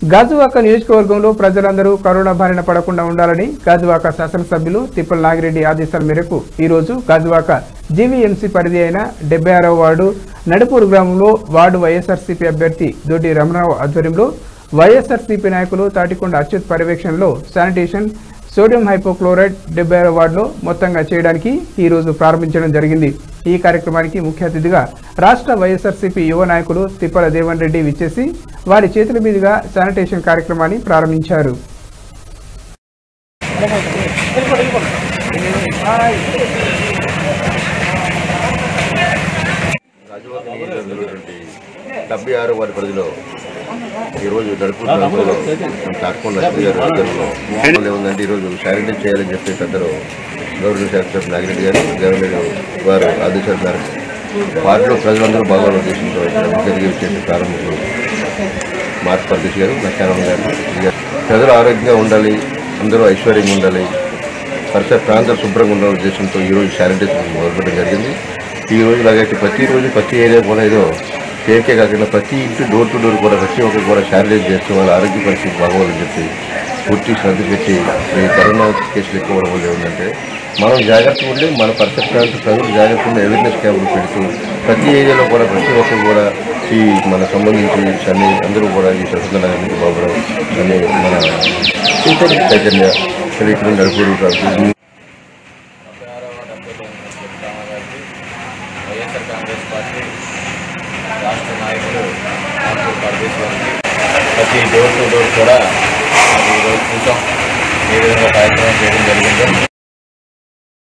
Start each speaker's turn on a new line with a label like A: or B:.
A: గాజువాక నియోజకవర్గంలో ప్రజలందరూ కరోనా బారిన పడకుండా ఉండాలని గాజువాక శాసనసభ్యులు తిప్పల నాగిరెడ్డి ఆదేశాల మేరకు ఈరోజు గాజువాక జీవీఎంసీ పరిధి అయిన డెబ్బై ఆరవ వార్డు నడుపూరు గ్రామంలో వార్డు వైఎస్ఆర్సీపీ అభ్యర్థి దొడ్డి రమణరావు ఆధ్వర్యంలో వైఎస్ఆర్సీపీ నాయకులు తాటికొండ అచ్యుత్ పర్యవేక్షణలో శానిటేషన్ సోడియం హైపోక్లోరైడ్ డెబ్బై ఆరో వార్డులో మొత్తంగా చేయడానికి ఈ రోజు ప్రారంభించడం జరిగింది ఈ కార్యక్రమానికి ముఖ్య అతిథిగా రాష్ట్ర వైఎస్ఆర్సీపీ యువ నాయకులు తిప్పల దేవన్ రెడ్డి విచ్చేసి వారి చేతుల మీదుగా శానిటేషన్ కార్యక్రమాన్ని ప్రారంభించారు
B: రాజవాక నియోజకవర్గంలోటువంటి డెబ్బై ఆరు వారి పరిధిలో ఈరోజు నడుపు నడుపులో మన తాటికొండ లక్ష్మి గారి ఆధ్వర్యంలో మామూలు ఏముందంటే ఈరోజు శానిటైజ్ చేయాలని చెప్పి పెద్దలు గౌరవ శాసనసభ్యులు నాగిరెడ్డి గారు జగన్ వారు ఆదేశాల మేరకు వారిలో ప్రజలందరూ బాగా ఉద్దేశంతో ఇక్కడ జరిగే విశేష ప్రారంభించారు మార్చి పరదేశ్ గారు నచ్చానంద గారు ప్రజలు ఆరోగ్యంగా ఉండాలి అందరూ ఐశ్వర్యంగా ఉండాలి పరిసర ప్రాంతాలు శుభ్రంగా ఉండాలనే ఉద్దేశంతో ఈరోజు శానిటైజేషన్ మొదలుపెట్టడం జరిగింది ఈ రోజు లాగైతే ప్రతిరోజు ప్రతి ఏరియా కూడా ఏదో కేకే కాకుండా ప్రతి ఇంటి డోర్ టు డోర్ కూడా ప్రతి ఒక్కరు కూడా శానిటైజ్ చేస్తూ వాళ్ళ ఆరోగ్య పరిస్థితి బాగోవాలని చెప్పి పూర్తి శ్రద్ధ పెట్టి ఈ కరోనా కేసులు ఎక్కువ అవడం వల్ల ఏమిటంటే మనం జాగ్రత్తగా ఉండి మన పరిసర ప్రాంత ప్రజలు జాగ్రత్తగా ఉండి అవేర్నెస్ క్యాంపులు పెడుతూ ప్రతి ఏరియాలో కూడా ప్రతి ఒక్కరు కూడా ఈ మన సంబంధించి అన్ని అందరూ కూడా ఈ స్వతంత్ర నగరానికి బాబురావు అన్ని మన చైతన్య ఇక్కడ నడుపురు
C: డెబ్బై ఆరవ డెబ్బై తొమ్మిది గ్రామానికి వైఎస్ఆర్ కాంగ్రెస్ పార్టీ రాష్ట్ర నాయకులు నాకు పరదేశ్ గారికి ప్రతి డోర్ టు డోర్ కూడా అది ఈరోజు చూసాం ఏ విధంగా కార్యక్రమం చేయడం జరిగిందో